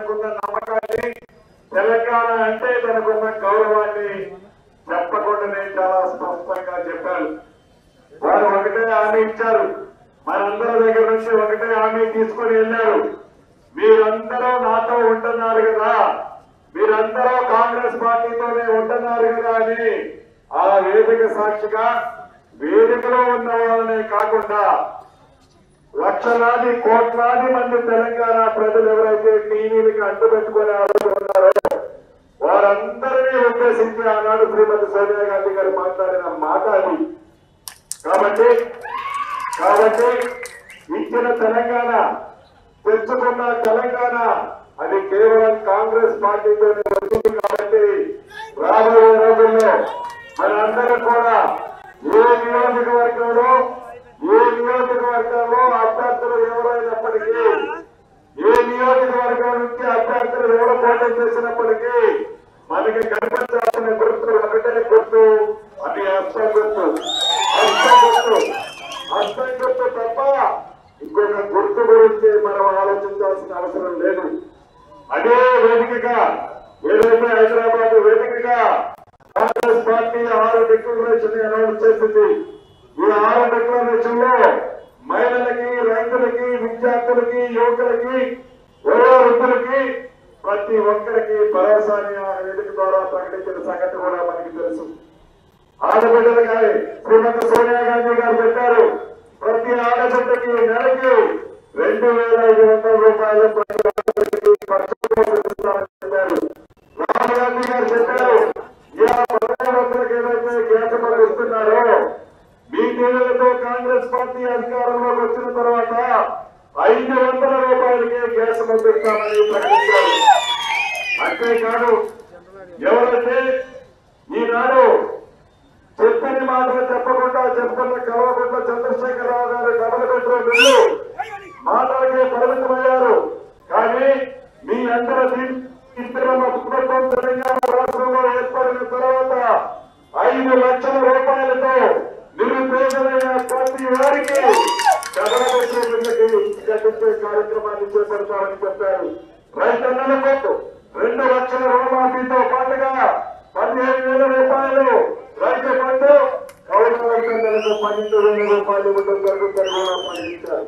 తనకున్న నమ్మకాన్ని తెలంగాణ అంటే తనకున్న గౌరవాన్ని చెప్పకుండానే చాలా స్పష్టంగా చెప్పారు వారు ఒకటే హామీ ఇచ్చారు మనందరి దగ్గర నుంచి ఒకటే హామీ తీసుకొని వెళ్ళారు మీరందరూ నాతో ఉంటున్నారు కదా మీరందరూ కాంగ్రెస్ పార్టీతోనే ఉంటున్నారు కదా అని ఆ వేదిక సాక్షిగా వేదికలో ఉన్న వాళ్ళనే కాకుండా లక్షలాది కోట్లాది మంది తెలంగాణ ప్రజలు ఎవరైతే టీవీలకి అంటు పెట్టుకుని ఆ రోజు ఉన్నారో వారందరినీ ఉద్దేశించి ఆనాడు శ్రీమతి సోనియా గాంధీ గారు మాట్లాడిన మాట అది కాబట్టి కాబట్టి ఇచ్చిన తెలంగాణ తెచ్చుకున్న తెలంగాణ అది కేవలం కాంగ్రెస్ పార్టీతోనే వచ్చింది కాబట్టి రాబోయే రోజుల్లో మనందరం కూడా ఏ నియోజకవర్గంలో ఏ నియోజకవర్గంలో అభ్యర్థులు ఎవరైనప్పటికీ ఏ నియోజకవర్గం నుంచి అభ్యర్థులు ఎవరు పోటీ చేసినప్పటికీ మనకి కనిపించాల్సిన గుర్తు ఒకటే గుర్తు అది అస్తం గుర్తు అస్తం గుర్తు అస్తం గుర్తు తప్ప ఇంకొక గుర్తు గురించి మనం ఆలోచించాల్సిన అవసరం లేదు అదే వేదికగా ఏదైతే హైదరాబాద్ వేదికగా కాంగ్రెస్ పార్టీ ఆరు డిక్లరేషన్ అనౌన్స్ చేసింది ఈ ఆరు డిక్లరేషన్ లో మహిళలకి రైతులకి విద్యార్థులకి యువకులకి వయోవృద్ధులకి ప్రతి ఒక్కరికి భరోసాని ఆ వేదిక ద్వారా ప్రకటించిన సంగతి కూడా మనకి తెలుసు ఆడబిడ్డలుగా శ్రీమతి సోనియా గాంధీ గారు చెప్పారు ప్రతి ఆడబిడ్డకి నెలకి రెండు వేల ఐదు వందల రూపాయలు ప్రతి ఒక్కరికి ఖర్చులు ఇస్తామని చెప్పారు రాహుల్ గాంధీ గారు చెప్పారు ఇలా పదకొండు వందలకి ఏదైతే గ్యాస్ బండ్ ఇస్తున్నారో మీ తీరులతో కాంగ్రెస్ పార్టీ అధికారంలోకి వచ్చిన తర్వాత ఐదు వందల రూపాయలకే గ్యాస్ పంపిస్తామని ప్రకటించారు అంతేకాదు ఎవరైతే ఈనాడు చెప్పని మాటలు చెప్పకుండా చెప్పుకున్న కలవకుండా చంద్రశేఖరరావు గారు డబుల్ బెడ్రూమ్ ఇల్లు మాటలకే పరిమితమయ్యారు కానీ మీ అందరి ఇద్దరు ప్రభుత్వం తెలంగాణ రాష్ట్రంలో ఏర్పడిన తర్వాత ఐదు లక్షల రూపాయలతో నిరుపేదలైన ప్రతి వారికి డబుల్ బెడ్రూమ్ ఇళ్ళకి కట్టించే కార్యక్రమాన్ని చేపడతామని చెప్పారు రైతన్నలకు రెండు లక్షల రుణమాఫీతో పాటుగా పదిహేను వేల రూపాయలు రైతు బంధు కౌలు రైతన్నలకు పన్నెండు వేల రూపాయలు ఇవ్వడం జరుగుతుందని కూడా ప్రకటించారు